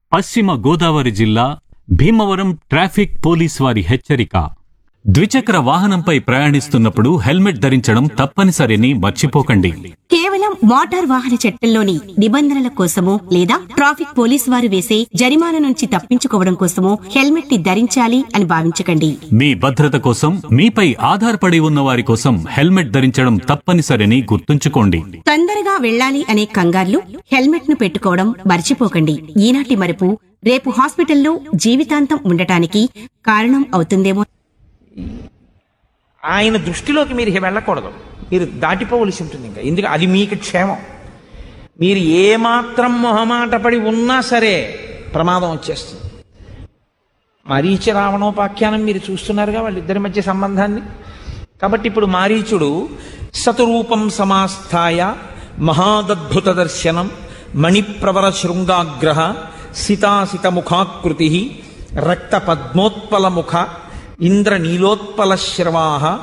పశ్చిమ గోదావరి జిల్లా Bhimavaram traffic police వారి హెచ్చరిక ద్విచక్ర వాహనంపై ప్రయాణిస్తున్నప్పుడు హెల్మెట్ ధరించడం తప్పనిసరిని మర్చిపోకండి కేవలం మోటార్ వాహన చట్టంలోని నిబంధనల కోసమో లేదా ట్రాఫిక్ పోలీస్ వారు వేసే జరిమానా నుంచి తప్పించుకోవడం కోసమో హెల్మెట్ ని ధరించాలి అని భావించకండి మీ భద్రత కోసం మీపై ఆధారపడి ఉన్న వారి కోసం హెల్మెట్ ధరించడం తప్పనిసరిని గుర్తుంచుకోండి తొందరగా వెళ్ళాలి అనే కంగారులు హెల్మెట్ ను పెట్టుకోవడం మర్చిపోకండి ఈనాటి మరుపు రేపు హాస్పిటల్లో జీవితాంతం ఉండటానికి కారణం అవుతుందేమో ఆయన దృష్టిలోకి మీరు ఇక వెళ్ళకూడదు మీరు దాటిపోవలసి ఉంటుంది ఇంకా ఎందుకు అది మీకు క్షేమం మీరు ఏమాత్రం మొహమాట పడి ఉన్నా సరే ప్రమాదం వచ్చేస్తుంది మరీచి రావణోపాఖ్యానం మీరు చూస్తున్నారుగా వాళ్ళిద్దరి మధ్య సంబంధాన్ని కాబట్టి ఇప్పుడు మారీచుడు సతురూపం సమాస్థాయ మహాదద్భుత దర్శనం మణిప్రవర శృంగాగ్రహ సితాసిత ముఖాకృతి రక్త పద్మోత్పల ముఖ ఇంద్ర నీలోత్పల శ్రవాహ